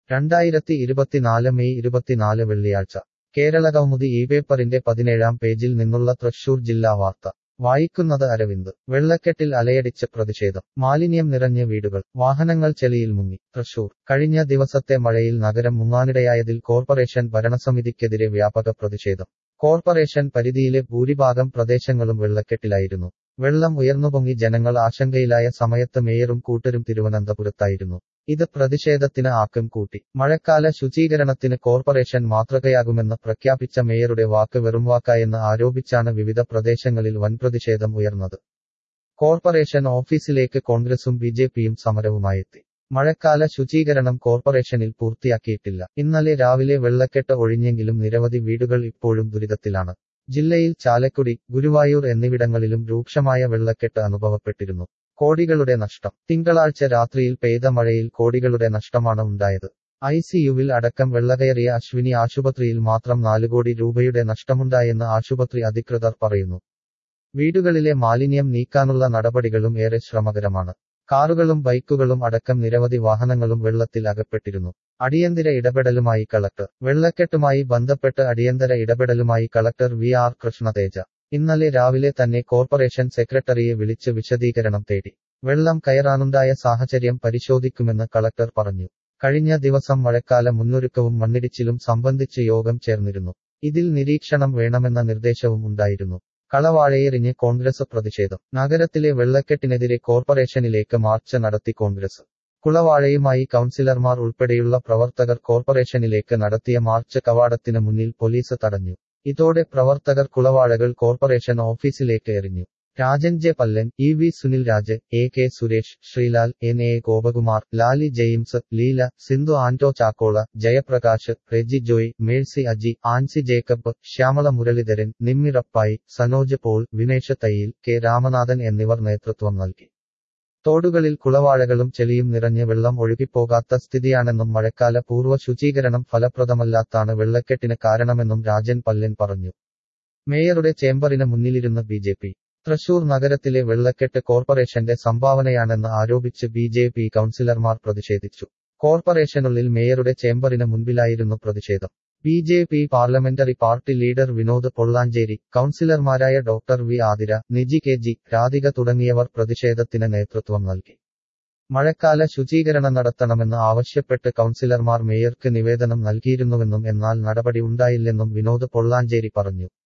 രണ്ടായിരത്തി ഇരുപത്തിനാല് മെയ് ഇരുപത്തിനാല് വെള്ളിയാഴ്ച കേരളകൗമുദി ഈ പേപ്പറിന്റെ പതിനേഴാം പേജിൽ നിന്നുള്ള തൃശൂർ ജില്ലാ വാർത്ത വായിക്കുന്നത് അരവിന്ദ് വെള്ളക്കെട്ടിൽ അലയടിച്ച് പ്രതിഷേധം മാലിന്യം നിറഞ്ഞ വീടുകൾ വാഹനങ്ങൾ ചെളിയിൽ മുങ്ങി തൃശൂർ കഴിഞ്ഞ ദിവസത്തെ മഴയിൽ നഗരം മുങ്ങാനിടയായതിൽ കോർപ്പറേഷൻ ഭരണസമിതിക്കെതിരെ വ്യാപക പ്രതിഷേധം കോർപ്പറേഷൻ പരിധിയിലെ ഭൂരിഭാഗം പ്രദേശങ്ങളും വെള്ളക്കെട്ടിലായിരുന്നു വെള്ളം ഉയർന്നുപൊങ്ങി ജനങ്ങൾ ആശങ്കയിലായ സമയത്ത് മേയറും കൂട്ടരും തിരുവനന്തപുരത്തായിരുന്നു ഇത് പ്രതിഷേധത്തിന് ആക്കം കൂട്ടി മഴക്കാല ശുചീകരണത്തിന് കോർപ്പറേഷൻ മാതൃകയാകുമെന്ന് പ്രഖ്യാപിച്ച മേയറുടെ വാക്ക് വെറുംവാക്കായെന്ന് ആരോപിച്ചാണ് വിവിധ പ്രദേശങ്ങളിൽ വൻപ്രതിഷേധം ഉയർന്നത് കോർപ്പറേഷൻ ഓഫീസിലേക്ക് കോൺഗ്രസും ബി ജെ പിയും സമരവുമായെത്തി മഴക്കാല ശുചീകരണം കോർപ്പറേഷനിൽ പൂർത്തിയാക്കിയിട്ടില്ല ഇന്നലെ രാവിലെ വെള്ളക്കെട്ട് ഒഴിഞ്ഞെങ്കിലും നിരവധി വീടുകൾ ഇപ്പോഴും ദുരിതത്തിലാണ് ജില്ലയിൽ ചാലക്കുടി ഗുരുവായൂർ എന്നിവിടങ്ങളിലും രൂക്ഷമായ വെള്ളക്കെട്ട് അനുഭവപ്പെട്ടിരുന്നു കോടികളുടെ നഷ്ടം തിങ്കളാഴ്ച രാത്രിയിൽ പെയ്ത മഴയിൽ കോടികളുടെ നഷ്ടമാണ് ഉണ്ടായത് ഐ സിയുവിൽ അടക്കം വെള്ളകയറിയ അശ്വിനി ആശുപത്രിയിൽ മാത്രം നാല് കോടി രൂപയുടെ നഷ്ടമുണ്ടായെന്ന് ആശുപത്രി അധികൃതർ പറയുന്നു വീടുകളിലെ മാലിന്യം നീക്കാനുള്ള നടപടികളും ഏറെ ശ്രമകരമാണ് കാറുകളും ബൈക്കുകളും അടക്കം നിരവധി വാഹനങ്ങളും വെള്ളത്തിൽ അകപ്പെട്ടിരുന്നു അടിയന്തര ഇടപെടലുമായി കളക്ടർ വെള്ളക്കെട്ടുമായി ബന്ധപ്പെട്ട് അടിയന്തര ഇടപെടലുമായി കളക്ടർ വി ആർ കൃഷ്ണതേജ ഇന്നലെ രാവിലെ തന്നെ കോർപ്പറേഷൻ സെക്രട്ടറിയെ വിളിച്ച് വിശദീകരണം തേടി വെള്ളം കയറാനുണ്ടായ സാഹചര്യം പരിശോധിക്കുമെന്ന് കളക്ടർ പറഞ്ഞു കഴിഞ്ഞ ദിവസം മഴക്കാല മുന്നൊരുക്കവും മണ്ണിടിച്ചിലും സംബന്ധിച്ച് യോഗം ചേർന്നിരുന്നു ഇതിൽ നിരീക്ഷണം വേണമെന്ന നിർദ്ദേശവും ഉണ്ടായിരുന്നു കളവാഴയെറിഞ്ഞ് കോൺഗ്രസ് പ്രതിഷേധം നഗരത്തിലെ വെള്ളക്കെട്ടിനെതിരെ കോർപ്പറേഷനിലേക്ക് മാർച്ച് നടത്തി കോൺഗ്രസ് കുളവാഴയുമായി കൗൺസിലർമാർ ഉൾപ്പെടെയുള്ള പ്രവർത്തകർ കോർപ്പറേഷനിലേക്ക് നടത്തിയ മാർച്ച് കവാടത്തിന് മുന്നിൽ പോലീസ് തടഞ്ഞു ഇതോടെ പ്രവർത്തകർ കുളവാഴകൾ കോർപ്പറേഷൻ ഓഫീസിലേക്ക് എറിഞ്ഞു Rajan J Pallan E V Sunil Raj A K Suresh Sreelal N A Gopakumar Lali James Leela Sindhu Anto Chakkola Jayaprakash Reji Joy Mercy Aji Ancy Jacob Shyamala Muraleedharan നിമ്മിറപ്പായി Sanoj Paul Vinesh Thayyil K Ramanathan എന്നിവർ നേതൃത്വം നൽകി തോടുകളിൽ കുളവാഴകളും ചെളിയും നിറഞ്ഞ് വെള്ളം ഒഴുകിപ്പോകാത്ത സ്ഥിതിയാണെന്നും മഴക്കാല പൂർവ്വ ശുചീകരണം ഫലപ്രദമല്ലാത്താണ് വെള്ളക്കെട്ടിന് കാരണമെന്നും രാജൻ പല്ലൻ പറഞ്ഞു മേയറുടെ ചേംബറിന് മുന്നിലിരുന്ന് ബി ജെ പി തൃശൂർ നഗരത്തിലെ വെള്ളക്കെട്ട് കോർപ്പറേഷന്റെ സംഭാവനയാണെന്ന് ആരോപിച്ച് ബി ജെ പി കൗൺസിലർമാർ പ്രതിഷേധിച്ചു കോർപ്പറേഷനുള്ളിൽ മേയറുടെ ചേംബറിന് മുൻപിലായിരുന്നു പ്രതിഷേധം B J P parliamentary party leader Vinod Pollanchery കൗൺസിലർമാരായ doctor V Athira Niji K G Radhika തുടങ്ങിയവർ പ്രതിഷേധത്തിന് നേതൃത്വം നൽകി മഴക്കാല ശുചീകരണം നടത്തണമെന്ന് ആവശ്യപ്പെട്ട് കൗൺസിലർമാർ മേയർക്ക് നിവേദനം നൽകിയിരുന്നുവെന്നും എന്നാൽ നടപടി ഉണ്ടായില്ലെന്നും വിനോദ് പൊള്ളാഞ്ചേരി പറഞ്ഞു